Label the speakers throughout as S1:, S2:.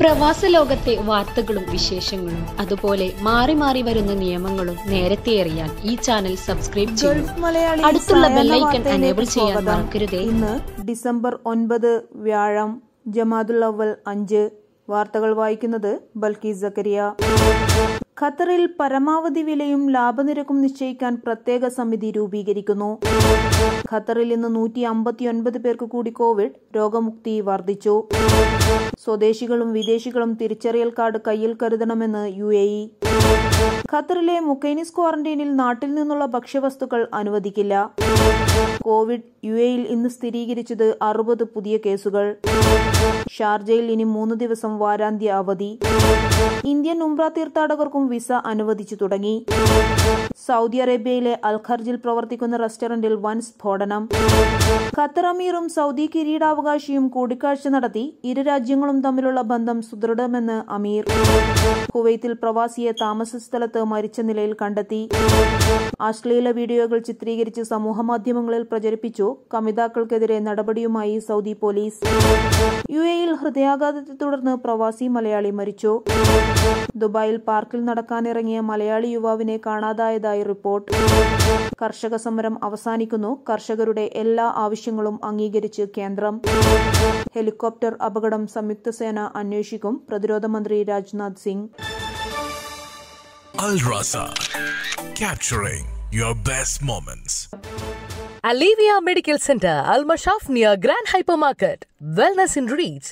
S1: പ്രവാസ ലോകത്തെ വാർത്തകളും വിശേഷങ്ങളും അതുപോലെ മാറി മാറി വരുന്ന നിയമങ്ങളും നേരത്തെ അറിയാൻ ഈ ചാനൽ സബ്സ്ക്രൈബ് ചെയ്യൂ
S2: ഗൾഫ് മലയാളി
S1: അടുത്തുള്ള
S2: സായാഹ്ന
S1: ബെല്ലൈക്കൺ
S2: വാർത്തയിലേക്ക്
S1: എനേബിൾ ചെയ്യാൻ
S2: സ്വാഗതം.
S1: മറക്കരുതേ
S2: ഇന്ന് ഡിസംബർ ഒൻപത് വ്യാഴം ജമാദുൽ അവൽ അഞ്ച് വാർത്തകൾ വായിക്കുന്നത് ബൽക്കീസ് സക്കരിയ ഖത്തറിൽ പരമാവധി വിലയും ലാഭനിരക്കും നിശ്ചയിക്കാൻ പ്രത്യേക സമിതി രൂപീകരിക്കുന്നു ഖത്തറിൽ ഇന്ന് നൂറ്റി അമ്പത്തിയൊൻപത് പേർക്ക് കൂടി കോവിഡ് രോഗമുക്തി വർദ്ധിച്ചു സ്വദേശികളും വിദേശികളും തിരിച്ചറിയൽ കാർഡ് കയ്യിൽ കരുതണമെന്ന് യു എ ഇ ഖത്തറിലെ മുക്കൈനിസ് ക്വാറന്റൈനിൽ നാട്ടിൽ നിന്നുള്ള ഭക്ഷ്യവസ്തുക്കൾ അനുവദിക്കില്ല കോവിഡ് യു എയിൽ ഇന്ന് സ്ഥിരീകരിച്ചത് അറുപത് പുതിയ കേസുകൾ ഷാർജയിൽ ഇനി മൂന്ന് ദിവസം വാരാന്ത്യ അവധി ഇന്ത്യൻ ഉംറ തീർത്ഥാടകർക്കും വിസ അനുവദിച്ചു തുടങ്ങി സൗദി അറേബ്യയിലെ അൽഖർജിൽ പ്രവർത്തിക്കുന്ന റെസ്റ്റോറന്റിൽ വൻ സ്ഫോടനം ഖത്തർ അമീറും സൗദി കിരീടാവകാശിയും കൂടിക്കാഴ്ച നടത്തി ഇരു രാജ്യങ്ങളും തമ്മിലുള്ള ബന്ധം സുദൃഢമെന്ന് അമീർ കുവൈത്തിൽ പ്രവാസിയെ താമസ സ്ഥലത്ത് മരിച്ച നിലയിൽ കണ്ടെത്തി അശ്ലീല വീഡിയോകൾ ചിത്രീകരിച്ച് സമൂഹമാധ്യമങ്ങളിൽ പ്രചരിപ്പിച്ചു കമിതാക്കൾക്കെതിരെ നടപടിയുമായി സൗദി പോലീസ് യു എയിൽ ഹൃദയാഘാതത്തെ തുടർന്ന് പ്രവാസി മലയാളി മരിച്ചു ദുബായിൽ പാർക്കിൽ നടക്കാനിറങ്ങിയ മലയാളി യുവാവിനെ കാണാതായതായി റിപ്പോർട്ട് കർഷക സമരം അവസാനിക്കുന്നു കർഷകരുടെ എല്ലാ ആവശ്യങ്ങളും അംഗീകരിച്ച് കേന്ദ്രം ഹെലികോപ്റ്റർ അപകടം സംയുക്ത സേന അന്വേഷിക്കും പ്രതിരോധ മന്ത്രി Rajnath Singh
S3: Al Rasa, capturing your best moments.
S4: Alivia Medical Center, Al Mashaf near Grand Hypermarket. Wellness in Reach.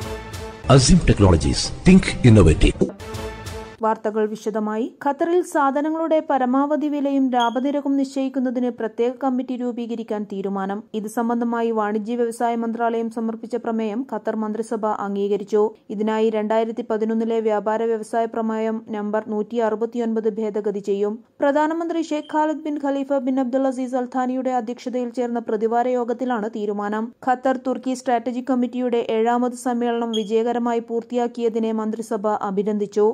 S5: Azim Technologies. Think innovative.
S2: വാർത്തകൾ വിശദമായി ഖത്തറിൽ സാധനങ്ങളുടെ പരമാവധി വിലയും ലാഭനിരക്കും നിശ്ചയിക്കുന്നതിന് പ്രത്യേക കമ്മിറ്റി രൂപീകരിക്കാൻ തീരുമാനം ഇത് സംബന്ധമായി വാണിജ്യ വ്യവസായ മന്ത്രാലയം സമർപ്പിച്ച പ്രമേയം ഖത്തർ മന്ത്രിസഭ അംഗീകരിച്ചു ഇതിനായി രണ്ടായിരത്തി പതിനൊന്നിലെ വ്യാപാര വ്യവസായ പ്രമേയം നമ്പർ നൂറ്റി അറുപത്തിയൊൻപത് ഭേദഗതി ചെയ്യും പ്രധാനമന്ത്രി Sheikh Khalid bin Khalifa bin Abdul Aziz അൽഥാനിയുടെ അധ്യക്ഷതയിൽ ചേർന്ന പ്രതിവാര യോഗത്തിലാണ് തീരുമാനം ഖത്തർ തുർക്കി സ്ട്രാറ്റജിക് കമ്മിറ്റിയുടെ ഏഴാമത് സമ്മേളനം വിജയകരമായി പൂർത്തിയാക്കിയതിനെ മന്ത്രിസഭ അഭിനന്ദിച്ചു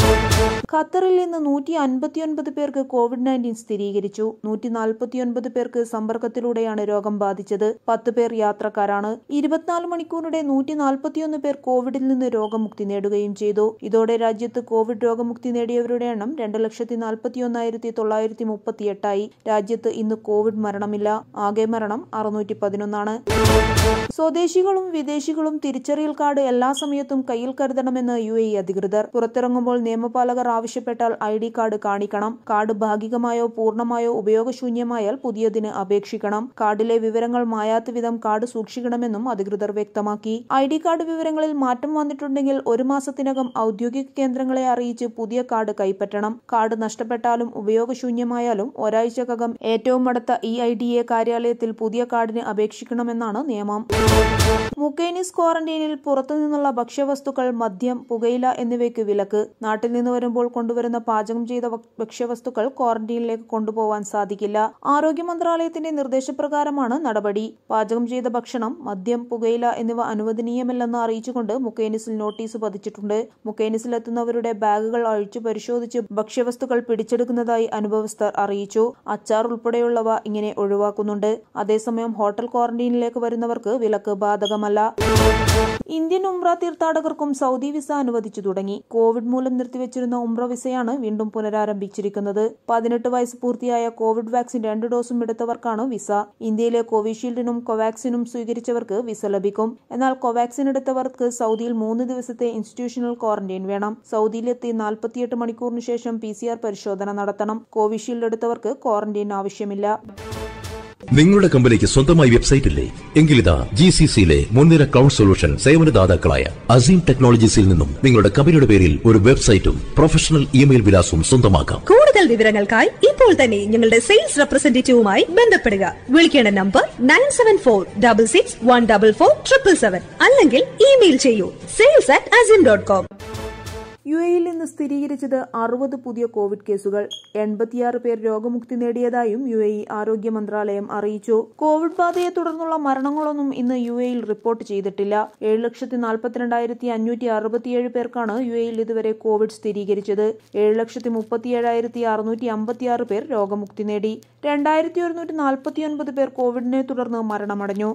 S2: ഖത്തറിൽ ഇന്ന് നൂറ്റി അൻപത്തിയൊൻപത് പേർക്ക് കോവിഡ് നയൻറ്റീൻ സ്ഥിരീകരിച്ചു നൂറ്റി നാൽപ്പത്തിയൊൻപത് പേർക്ക് സമ്പർക്കത്തിലൂടെയാണ് രോഗം ബാധിച്ചത് പത്ത് പേർ യാത്രക്കാരാണ് ഇരുപത്തിനാല് മണിക്കൂറിനിടെ നൂറ്റി നാൽപ്പത്തിയൊന്ന് പേർ കോവിഡിൽ നിന്ന് രോഗമുക്തി നേടുകയും ചെയ്തു ഇതോടെ രാജ്യത്ത് കോവിഡ് രോഗമുക്തി നേടിയവരുടെ എണ്ണം രണ്ട് ലക്ഷത്തി നാൽപ്പത്തിയൊന്നായിരത്തി തൊള്ളായിരത്തി മുപ്പത്തിയെട്ടായി രാജ്യത്ത് ഇന്ന് കോവിഡ് മരണമില്ല ആകെ മരണം അറുന്നൂറ്റി പതിനൊന്നാണ് സ്വദേശികളും വിദേശികളും തിരിച്ചറിയൽ കാർഡ് എല്ലാ സമയത്തും കയ്യിൽ കരുതണമെന്ന് യു എ അധികൃതർ പുറത്തിറങ്ങുമ്പോൾ നിയമപാലകർ ആവശ്യപ്പെട്ടാൽ ഐ ഡി കാർഡ് കാണിക്കണം കാർഡ് ഭാഗികമായോ പൂർണ്ണമായോ ഉപയോഗശൂന്യമായാൽ പുതിയതിന് അപേക്ഷിക്കണം കാർഡിലെ വിവരങ്ങൾ മായാത്ത വിധം കാർഡ് സൂക്ഷിക്കണമെന്നും അധികൃതർ വ്യക്തമാക്കി ഐ ഡി കാർഡ് വിവരങ്ങളിൽ മാറ്റം വന്നിട്ടുണ്ടെങ്കിൽ ഒരു മാസത്തിനകം ഔദ്യോഗിക കേന്ദ്രങ്ങളെ അറിയിച്ച് പുതിയ കാർഡ് കൈപ്പറ്റണം കാർഡ് നഷ്ടപ്പെട്ടാലും ഉപയോഗശൂന്യമായാലും ഒരാഴ്ചക്കകം ഏറ്റവും അടുത്ത ഇ ഐ ഡി എ കാര്യാലയത്തിൽ പുതിയ കാർഡിന് അപേക്ഷിക്കണമെന്നാണ് നിയമം മുക്കൈനിസ് ക്വാറന്റൈനിൽ പുറത്തുനിന്നുള്ള ഭക്ഷ്യവസ്തുക്കൾ മദ്യം പുകയില എന്നിവയ്ക്ക് വിലക്ക് നാട്ടിൽ നിന്ന് വരുമ്പോൾ കൊണ്ടുവരുന്ന പാചകം ചെയ്ത ഭ- ഭക്ഷ്യവസ്തുക്കൾ ക്വാറന്റൈനിലേക്ക് കൊണ്ടുപോവാൻ സാധിക്കില്ല ആരോഗ്യ മന്ത്രാലയത്തിന്റെ നിർദ്ദേശപ്രകാരമാണ് നടപടി പാചകം ചെയ്ത ഭക്ഷണം മദ്യം പുകയില എന്നിവ അനുവദനീയമല്ലെന്ന് അറിയിച്ചുകൊണ്ട് മുക്കൈനിസിൽ നോട്ടീസ് പതിച്ചിട്ടുണ്ട് മുക്കൈനിസിലെത്തുന്നവരുടെ ബാഗുകൾ അഴിച്ചു പരിശോധിച്ച് ഭക്ഷ്യവസ്തുക്കൾ പിടിച്ചെടുക്കുന്നതായി അനുഭവസ്ഥർ അറിയിച്ചു അച്ചാർ ഉൾപ്പെടെയുള്ളവ ഇങ്ങനെ ഒഴിവാക്കുന്നുണ്ട് അതേസമയം ഹോട്ടൽ ക്വാറന്റൈനിലേക്ക് വരുന്നവർക്ക് വിലക്ക് ബാധകമല്ല ഇന്ത്യൻ ഉംറ തീർത്ഥാടകർക്കും സൗദി വിസ അനുവദിച്ചു തുടങ്ങി കോവിഡ് മൂലം നിർത്തിവെച്ചിരുന്ന ഉംറ വിസയാണ് വീണ്ടും പുനരാരംഭിച്ചിരിക്കുന്നത് പതിനെട്ട് വയസ്സ് പൂർത്തിയായ കോവിഡ് വാക്സിൻ രണ്ട് ഡോസും എടുത്തവർക്കാണ് വിസ ഇന്ത്യയിലെ കോവിഷീൽഡിനും കോവാക്സിനും സ്വീകരിച്ചവർക്ക് വിസ ലഭിക്കും എന്നാൽ കോവാക്സിൻ എടുത്തവർക്ക് സൗദിയിൽ മൂന്ന് ദിവസത്തെ ഇൻസ്റ്റിറ്റ്യൂഷണൽ ക്വാറന്റൈൻ വേണം സൗദിയിലെത്തി നാൽപ്പത്തിയെട്ട് മണിക്കൂറിന് ശേഷം പി പരിശോധന നടത്തണം കോവിഷീൽഡ് എടുത്തവർക്ക് ക്വാറന്റൈൻ ആവശ്യമില്ല
S5: നിങ്ങളുടെ കമ്പനിക്ക് സ്വന്തമായി വെബ്സൈറ്റ് ഇല്ലേ എങ്കിലിതാ ജി സി സിയിലെ മുൻനിര ക്ലൗഡ് സൊല്യൂഷൻ സേവനദാതാക്കളായ അസീം ടെക്നോളജീസിൽ നിന്നും നിങ്ങളുടെ കമ്പനിയുടെ പേരിൽ ഒരു വെബ്സൈറ്റും പ്രൊഫഷണൽ ഇമെയിൽ വിലാസവും സ്വന്തമാക്കാം
S6: കൂടുതൽ വിവരങ്ങൾക്കായി ഇപ്പോൾ തന്നെ ഞങ്ങളുടെ സെയിൽസ് റെപ്രസെന്റേറ്റീവുമായി ബന്ധപ്പെടുക വിളിക്കേണ്ട number nine seven four double six one double four triple seven അല്ലെങ്കിൽ ഇമെയിൽ ചെയ്യൂ sales at Azim dot com
S2: യു എയിൽ നിന്ന് സ്ഥിരീകരിച്ചത് അറുപത് പുതിയ കോവിഡ് കേസുകൾ എൺപത്തിയാറ് പേർ രോഗമുക്തി നേടിയതായും യു എ ഇ ആരോഗ്യ മന്ത്രാലയം അറിയിച്ചു കോവിഡ് ബാധയെ തുടർന്നുള്ള മരണങ്ങളൊന്നും ഇന്ന് യു എയിൽ റിപ്പോർട്ട് ചെയ്തിട്ടില്ല ഏഴ് ലക്ഷത്തി നാൽപ്പത്തിരണ്ടായിരത്തി അഞ്ഞൂറ്റി അറുപത്തിയേഴ് പേർക്കാണ് യു എയിൽ ഇതുവരെ കോവിഡ് സ്ഥിരീകരിച്ചത് ഏഴ് ലക്ഷത്തി മുപ്പത്തിയേഴായിരത്തി അറുന്നൂറ്റി അമ്പത്തിയാറ് പേർ രോഗമുക്തി നേടി രണ്ടായിരത്തി ഒരുന്നൂറ്റി നാൽപ്പത്തിയൊൻപത് പേർ കോവിഡിനെ തുടർന്ന് മരണമടഞ്ഞു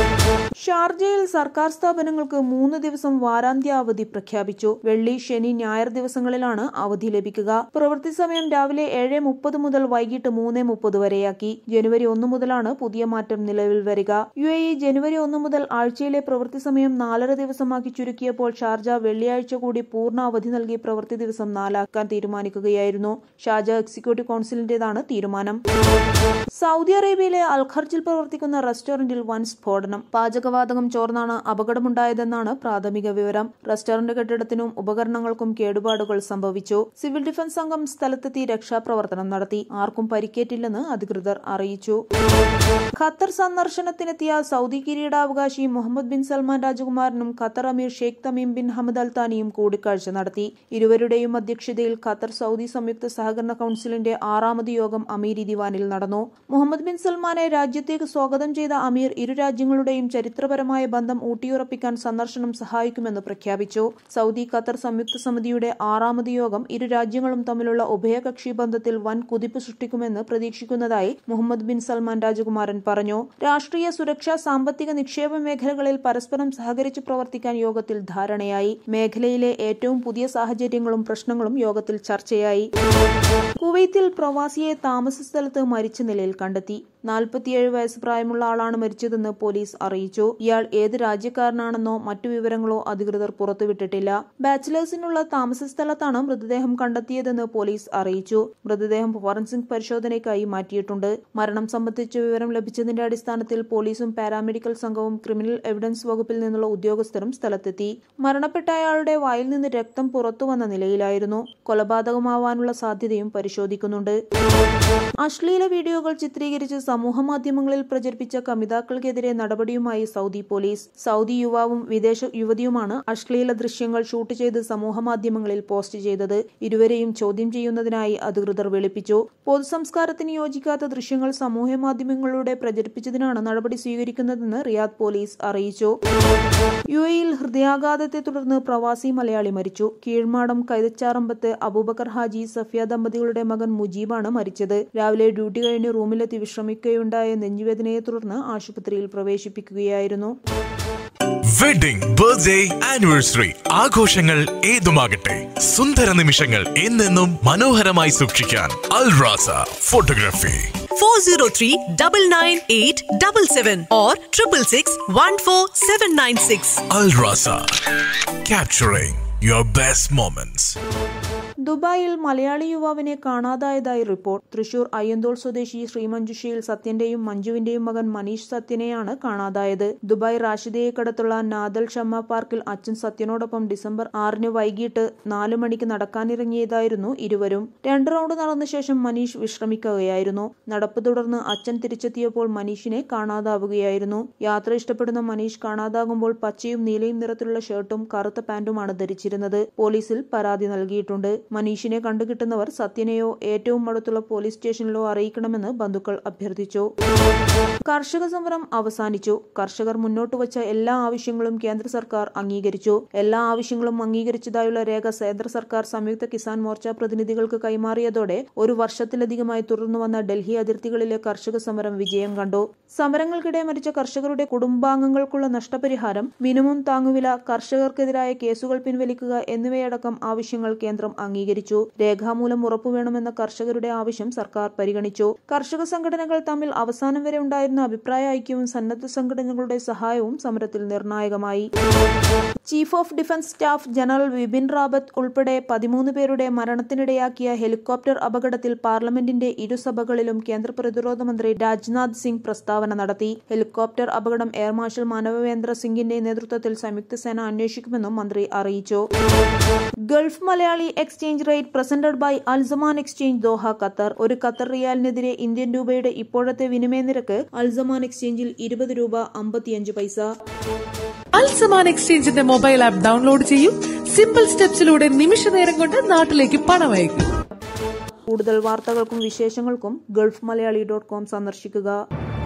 S2: ഷാർജയിൽ സർക്കാർ സ്ഥാപനങ്ങൾക്ക് മൂന്ന് ദിവസം വാരാന്ത്യ അവധി പ്രഖ്യാപിച്ചു വെള്ളി ശനി ഞായർ ദിവസങ്ങളിലാണ് അവധി ലഭിക്കുക പ്രവൃത്തി സമയം രാവിലെ ഏഴ് മുപ്പത് മുതൽ വൈകിട്ട് മൂന്ന് മുപ്പത് വരെയാക്കി ജനുവരി ഒന്ന് മുതലാണ് പുതിയ മാറ്റം നിലവിൽ വരിക യു എ ഇ ജനുവരി ഒന്ന് മുതൽ ആഴ്ചയിലെ പ്രവൃത്തി സമയം നാലര ദിവസമാക്കി ചുരുക്കിയപ്പോൾ ഷാർജ വെള്ളിയാഴ്ച കൂടി പൂർണ്ണ അവധി നൽകി പ്രവൃത്തി ദിവസം നാലാക്കാൻ തീരുമാനിക്കുകയായിരുന്നു ഷാർജ എക്സിക്യൂട്ടീവ് കൌൺസിലിന്റേതാണ് തീരുമാനം സൗദി അറേബ്യയിലെ അൽഖർജിൽ പ്രവർത്തിക്കുന്ന റെസ്റ്റോറന്റിൽ വൻ സ്ഫോടനം പാചകവാതകം ചോർന്നാണ് അപകടമുണ്ടായതെന്നാണ് പ്രാഥമിക വിവരം റെസ്റ്റോറന്റ് കെട്ടിടത്തിനും ഉപകരണങ്ങൾക്കും കേടുപാടുകൾ സംഭവിച്ചു സിവിൽ ഡിഫൻസ് സംഘം സ്ഥലത്തെത്തി രക്ഷാപ്രവർത്തനം നടത്തി ആർക്കും പരിക്കേറ്റില്ലെന്ന് അധികൃതർ അറിയിച്ചു ഖത്തർ സന്ദർശനത്തിനെത്തിയ സൗദി കിരീടാവകാശി മുഹമ്മദ് ബിൻ സൽമാൻ രാജകുമാരനും ഖത്തർ അമീർ Sheikh Tamim bin Hamad Al താനിയും കൂടിക്കാഴ്ച നടത്തി ഇരുവരുടെയും അധ്യക്ഷതയിൽ ഖത്തർ സൗദി സംയുക്ത സഹകരണ കൌൺസിലിന്റെ ആറാമത് യോഗം അമീരി ദിവാനിൽ നടന്നു മുഹമ്മദ് ബിൻ സൽമാനെ രാജ്യത്തേക്ക് സ്വാഗതം ചെയ്ത അമീർ ഇരു രാജ്യങ്ങളുടെയും ചരിത്രപരമായ ബന്ധം ഊട്ടിയുറപ്പിക്കാൻ സന്ദർശനം സഹായിക്കുമെന്ന് പ്രഖ്യാപിച്ചു സൗദി ഖത്തർ സംയുക്ത സമിതിയുടെ ആറാമത് യോഗം ഇരു രാജ്യങ്ങളും തമ്മിലുള്ള ഉഭയകക്ഷി ബന്ധത്തിൽ വൻ കുതിപ്പ് സൃഷ്ടിക്കുമെന്ന് പ്രതീക്ഷിക്കുന്നതായി മുഹമ്മദ് ബിൻ സൽമാൻ രാജകുമാരൻ പറഞ്ഞു രാഷ്ട്രീയ സുരക്ഷാ സാമ്പത്തിക നിക്ഷേപ മേഖലകളിൽ പരസ്പരം സഹകരിച്ച് പ്രവർത്തിക്കാൻ യോഗത്തിൽ ധാരണയായി മേഖലയിലെ ഏറ്റവും പുതിയ സാഹചര്യങ്ങളും പ്രശ്നങ്ങളും യോഗത്തിൽ ചർച്ചയായി കുവൈത്തിൽ പ്രവാസിയെ താമസ സ്ഥലത്ത് മരിച്ച നിലയിൽ കണ്ടെത്തി നാൽപ്പത്തിയേഴ് വയസ്സ് പ്രായമുള്ള ആളാണ് മരിച്ചതെന്ന് പോലീസ് അറിയിച്ചു ഇയാൾ ഏത് രാജ്യക്കാരനാണെന്നോ മറ്റു വിവരങ്ങളോ അധികൃതർ പുറത്തുവിട്ടിട്ടില്ല ബാച്ചിലേഴ്സിനുള്ള താമസ സ്ഥലത്താണ് മൃതദേഹം കണ്ടെത്തിയതെന്ന് പോലീസ് അറിയിച്ചു മൃതദേഹം ഫോറൻസിക് പരിശോധനയ്ക്കായി മാറ്റിയിട്ടുണ്ട് മരണം സംബന്ധിച്ച വിവരം ലഭിച്ചതിന്റെ അടിസ്ഥാനത്തിൽ പോലീസും പാരാമെഡിക്കൽ സംഘവും ക്രിമിനൽ എവിഡൻസ് വകുപ്പിൽ നിന്നുള്ള ഉദ്യോഗസ്ഥരും സ്ഥലത്തെത്തി മരണപ്പെട്ട അയാളുടെ വായിൽ നിന്ന് രക്തം പുറത്തുവന്ന നിലയിലായിരുന്നു കൊലപാതകമാവാനുള്ള സാധ്യതയും പരിശോധിക്കുന്നുണ്ട് അശ്ലീല വീഡിയോകൾ ചിത്രീകരിച്ച് സമൂഹമാധ്യമങ്ങളിൽ പ്രചരിപ്പിച്ച കമിതാക്കൾക്കെതിരെ നടപടിയുമായി സൗദി പോലീസ് സൗദി യുവാവും വിദേശ യുവതിയുമാണ് അശ്ലീല ദൃശ്യങ്ങൾ ഷൂട്ട് ചെയ്ത് സമൂഹമാധ്യമങ്ങളിൽ പോസ്റ്റ് ചെയ്തത് ഇരുവരെയും ചോദ്യം ചെയ്യുന്നതിനായി അധികൃതർ വിളിപ്പിച്ചു പൊതുസംസ്കാരത്തിന് യോജിക്കാത്ത ദൃശ്യങ്ങൾ സമൂഹമാധ്യമങ്ങളിലൂടെ പ്രചരിപ്പിച്ചതിനാണ് നടപടി സ്വീകരിക്കുന്നതെന്ന് റിയാദ് പോലീസ് അറിയിച്ചു യു എയിൽ ഹൃദയാഘാതത്തെ തുടർന്ന് പ്രവാസി മലയാളി മരിച്ചു കീഴ്മാടം കൈതച്ചാറമ്പത്ത് അബൂബക്കർ ഹാജി സഫിയ ദമ്പതികളുടെ മകൻ മുജീബാണ് മരിച്ചത് രാവിലെ ഡ്യൂട്ടി കഴിഞ്ഞ് റൂമിലെത്തി വിശ്രമിക്കുകയുണ്ടായ നെഞ്ചുവേദനയെ തുടർന്ന് ആശുപത്രിയിൽ പ്രവേശിപ്പിക്കുകയായിരുന്നു
S3: വെഡിംഗ് ബർത്ത്ഡേ ആനിവേഴ്സറി ആഘോഷങ്ങൾ ഏതുമാകട്ടെ സുന്ദര നിമിഷങ്ങൾ എന്നെന്നും മനോഹരമായി സൂക്ഷിക്കാൻ Alrasa photography
S7: 403 998 77 or 666 14796.
S3: Alrasa capturing your best moments
S2: ദുബായിൽ മലയാളി യുവാവിനെ കാണാതായതായി റിപ്പോർട്ട് തൃശൂർ അയ്യന്തോൾ സ്വദേശി ശ്രീമഞ്ജുഷയിൽ സത്യന്റെയും മഞ്ജുവിന്റെയും മകൻ മനീഷ് സത്യനെയാണ് കാണാതായത് ദുബായ് റാഷിദയക്കടുത്തുള്ള നാദൽ ഷമ്മ പാർക്കിൽ അച്ഛൻ സത്യനോടൊപ്പം ഡിസംബർ ആറിന് വൈകിട്ട് നാലു മണിക്ക് നടക്കാനിറങ്ങിയതായിരുന്നു ഇരുവരും രണ്ട് റൗണ്ട് നടന്ന ശേഷം മനീഷ് വിശ്രമിക്കുകയായിരുന്നു നടപ്പ് തുടർന്ന് അച്ഛൻ തിരിച്ചെത്തിയപ്പോൾ മനീഷിനെ കാണാതാവുകയായിരുന്നു യാത്ര ഇഷ്ടപ്പെടുന്ന മനീഷ് കാണാതാകുമ്പോൾ പച്ചയും നീലയും നിറത്തിലുള്ള ഷർട്ടും കറുത്ത പാന്റുമാണ് ധരിച്ചിരുന്നത് പോലീസിൽ പരാതി നൽകിയിട്ടുണ്ട് മനീഷിനെ കണ്ടുകിട്ടുന്നവർ സത്യനെയോ ഏറ്റവും അടുത്തുള്ള പോലീസ് സ്റ്റേഷനിലോ അറിയിക്കണമെന്ന് ബന്ധുക്കൾ അഭ്യർത്ഥിച്ചു കർഷക സമരം അവസാനിച്ചു കർഷകർ മുന്നോട്ട് വച്ച എല്ലാ ആവശ്യങ്ങളും കേന്ദ്ര സർക്കാർ അംഗീകരിച്ചു എല്ലാ ആവശ്യങ്ങളും അംഗീകരിച്ചതായുള്ള രേഖ കേന്ദ്ര സർക്കാർ സംയുക്ത കിസാൻ മോർച്ച പ്രതിനിധികൾക്ക് കൈമാറിയതോടെ ഒരു വർഷത്തിലധികമായി തുടർന്നു വന്ന ഡൽഹി അതിർത്തികളിലെ കർഷക സമരം വിജയം കണ്ടു സമരങ്ങൾക്കിടെ മരിച്ച കർഷകരുടെ കുടുംബാംഗങ്ങൾക്കുള്ള നഷ്ടപരിഹാരം മിനിമം താങ്ങുവില കർഷകർക്കെതിരായ കേസുകൾ പിൻവലിക്കുക എന്നിവയടക്കം ആവശ്യങ്ങൾ കേന്ദ്രം അംഗീകരിച്ചു രേഖാമൂലം ഉറപ്പുവേണമെന്ന കർഷകരുടെ ആവശ്യം സർക്കാർ പരിഗണിച്ചു കർഷക സംഘടനകൾ തമ്മിൽ അവസാനം വരെ ഉണ്ടായിരുന്ന അഭിപ്രായ ഐക്യവും സന്നദ്ധ സംഘടനകളുടെ സഹായവും സമരത്തിൽ നിർണായകമായി chief of defence staff general Vipin Rawat ഉൾപ്പെടെ പതിമൂന്ന് പേരുടെ മരണത്തിനിടയാക്കിയ ഹെലികോപ്റ്റർ അപകടത്തിൽ പാർലമെന്റിന്റെ ഇരുസഭകളിലും കേന്ദ്ര പ്രതിരോധ മന്ത്രി രാജ്നാഥ് സിംഗ് പ്രസ്താവന നടത്തി ഹെലികോപ്റ്റർ അപകടം എയർ മാർഷൽ മാനവേന്ദ്ര സിംഗിന്റെ നേതൃത്വത്തിൽ സംയുക്ത സേന അന്വേഷിക്കുമെന്നും മന്ത്രി അറിയിച്ചു Gulf Malayali exchange rate presented by Alzaman exchange Doha Qatar ഒരു ഖത്തർ റിയാലിനെതിരെ ഇന്ത്യൻ രൂപയുടെ ഇപ്പോഴത്തെ വിനിമയ നിരക്ക് അൽസമാൻ എക്സ്ചേഞ്ചിൽ ഇരുപത് രൂപ അമ്പത്തിയഞ്ച് പൈസ
S8: അൽസമാൻ എക്സ്ചേഞ്ചിന്റെ മൊബൈൽ ആപ്പ് ഡൗൺലോഡ് ചെയ്യൂ സിമ്പിൾ സ്റ്റെപ്സിലൂടെ നിമിഷ നേരം കൊണ്ട് നാട്ടിലേക്ക് പണം അയക്കൂ
S2: കൂടുതൽ വാർത്തകൾക്കും വിശേഷങ്ങൾക്കും ഗൾഫ് മലയാളി ഡോട്ട് കോം സന്ദർശിക്കുക